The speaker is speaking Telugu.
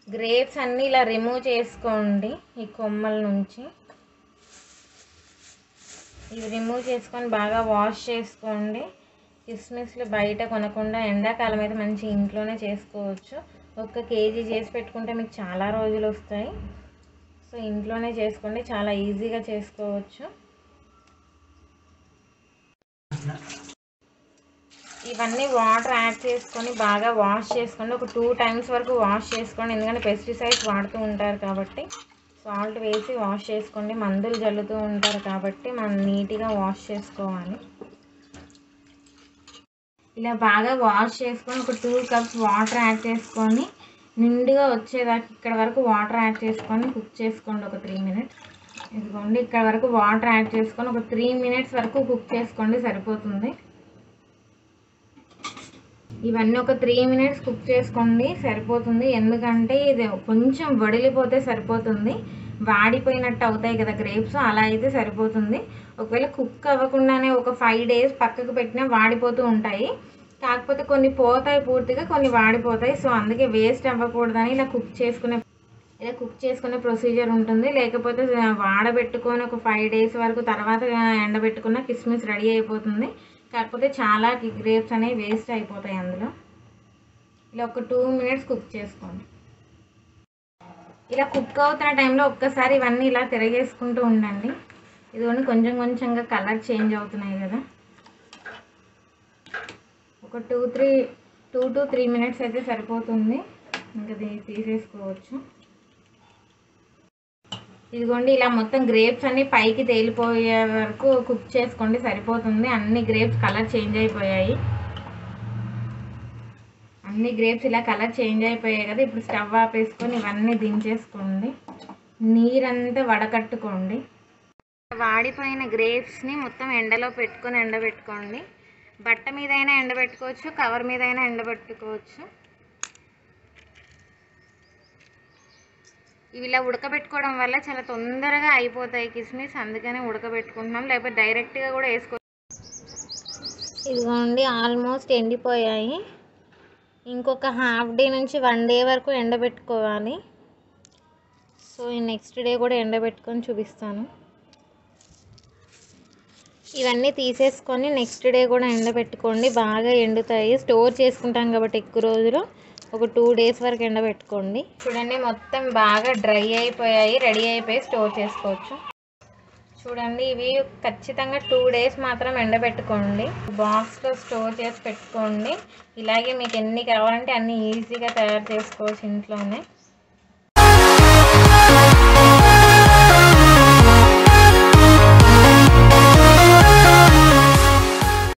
గ్రేప్స్ అన్నీ ఇలా రిమూవ్ చేసుకోండి ఈ కొమ్మల నుంచి ఇవి రిమూవ్ చేసుకొని బాగా వాష్ చేసుకోండి కిస్మిస్లు బయట కొనకుండా ఎండాకాలం అయితే మంచి ఇంట్లోనే చేసుకోవచ్చు ఒక కేజీ చేసి పెట్టుకుంటే మీకు చాలా రోజులు వస్తాయి సో ఇంట్లోనే చేసుకోండి చాలా ఈజీగా చేసుకోవచ్చు ఇవన్నీ వాటర్ యాడ్ చేసుకొని బాగా వాష్ చేసుకోండి ఒక టూ టైమ్స్ వరకు వాష్ చేసుకోండి ఎందుకంటే పెస్టిసైడ్స్ వాడుతూ ఉంటారు కాబట్టి సాల్ట్ వేసి వాష్ చేసుకోండి మందులు జల్లుతూ ఉంటారు కాబట్టి మనం నీట్గా వాష్ చేసుకోవాలి ఇలా బాగా వాష్ చేసుకొని ఒక టూ కప్స్ వాటర్ యాడ్ చేసుకొని నిండుగా వచ్చేదాకా ఇక్కడ వరకు వాటర్ యాడ్ చేసుకొని కుక్ చేసుకోండి ఒక త్రీ మినిట్స్ ఇదిగోండి ఇక్కడ వరకు వాటర్ యాడ్ చేసుకొని ఒక త్రీ మినిట్స్ వరకు కుక్ చేసుకోండి సరిపోతుంది ఇవన్నీ ఒక త్రీ మినిట్స్ కుక్ చేసుకోండి సరిపోతుంది ఎందుకంటే ఇది కొంచెం వడిలిపోతే సరిపోతుంది వాడిపోయినట్టు అవుతాయి కదా గ్రేప్స్ అలా అయితే సరిపోతుంది ఒకవేళ కుక్ అవ్వకుండానే ఒక ఫైవ్ డేస్ పక్కకు పెట్టినా వాడిపోతూ ఉంటాయి కాకపోతే కొన్ని పోతాయి పూర్తిగా కొన్ని వాడిపోతాయి సో అందుకే వేస్ట్ అవ్వకూడదని ఇలా కుక్ చేసుకునే ఇలా కుక్ చేసుకునే ప్రొసీజర్ ఉంటుంది లేకపోతే వాడబెట్టుకొని ఒక ఫైవ్ డేస్ వరకు తర్వాత ఎండబెట్టుకున్న కిస్మిస్ రెడీ అయిపోతుంది కాకపోతే చాలా గ్రేప్స్ అనేవి వేస్ట్ అయిపోతాయి అందులో ఇలా ఒక టూ మినిట్స్ కుక్ చేసుకోండి ఇలా కుక్ అవుతున్న టైంలో ఒక్కసారి ఇవన్నీ ఇలా తిరగేసుకుంటూ ఉండండి ఇదిగోండి కొంచెం కొంచెంగా కలర్ చేంజ్ అవుతున్నాయి కదా ఒక two three two to three minutes అయితే సరిపోతుంది ఇంకా దీన్ని తీసేసుకోవచ్చు ఇదిగోండి ఇలా మొత్తం గ్రేప్స్ అన్ని పైకి తేలిపోయే వరకు కుక్ చేసుకోండి సరిపోతుంది అన్ని గ్రేప్స్ కలర్ చేంజ్ అయిపోయాయి అన్ని గ్రేప్స్ ఇలా కలర్ చేంజ్ అయిపోయాయి కదా ఇప్పుడు స్టవ్ ఆపేసుకొని ఇవన్నీ దించేసుకోండి నీరంతా వడకట్టుకోండి వాడిపోయిన గ్రేప్స్ని మొత్తం ఎండలో పెట్టుకొని ఎండబెట్టుకోండి బట్ట మీద అయినా ఎండబెట్టుకోవచ్చు కవర్ మీద అయినా ఎండబెట్టుకోవచ్చు ఇవి ఇలా ఉడకబెట్టుకోవడం వల్ల చాలా తొందరగా అయిపోతాయి కిస్మిస్ అందుకనే ఉడకబెట్టుకుంటున్నాం లేకపోతే డైరెక్ట్గా కూడా వేసుకో ఇదిగోండి ఆల్మోస్ట్ ఎండిపోయాయి ఇంకొక హాఫ్ డే నుంచి వన్ డే వరకు ఎండబెట్టుకోవాలి సో ఈ నెక్స్ట్ డే కూడా ఎండబెట్టుకొని చూపిస్తాను ఇవన్నీ తీసేసుకొని నెక్స్ట్ డే కూడా ఎండబెట్టుకోండి బాగా ఎండుతాయి స్టోర్ చేసుకుంటాం కాబట్టి ఎక్కువ రోజులు ఒక టూ డేస్ వరకు ఎండబెట్టుకోండి చూడండి మొత్తం బాగా డ్రై అయిపోయాయి రెడీ అయిపోయి స్టోర్ చేసుకోవచ్చు చూడండి ఇవి ఖచ్చితంగా టూ డేస్ మాత్రం ఎండబెట్టుకోండి బాక్స్లో స్టోర్ చేసి పెట్టుకోండి ఇలాగే మీకు ఎన్ని కావాలంటే అన్ని ఈజీగా తయారు చేసుకోవచ్చు ఇంట్లోనే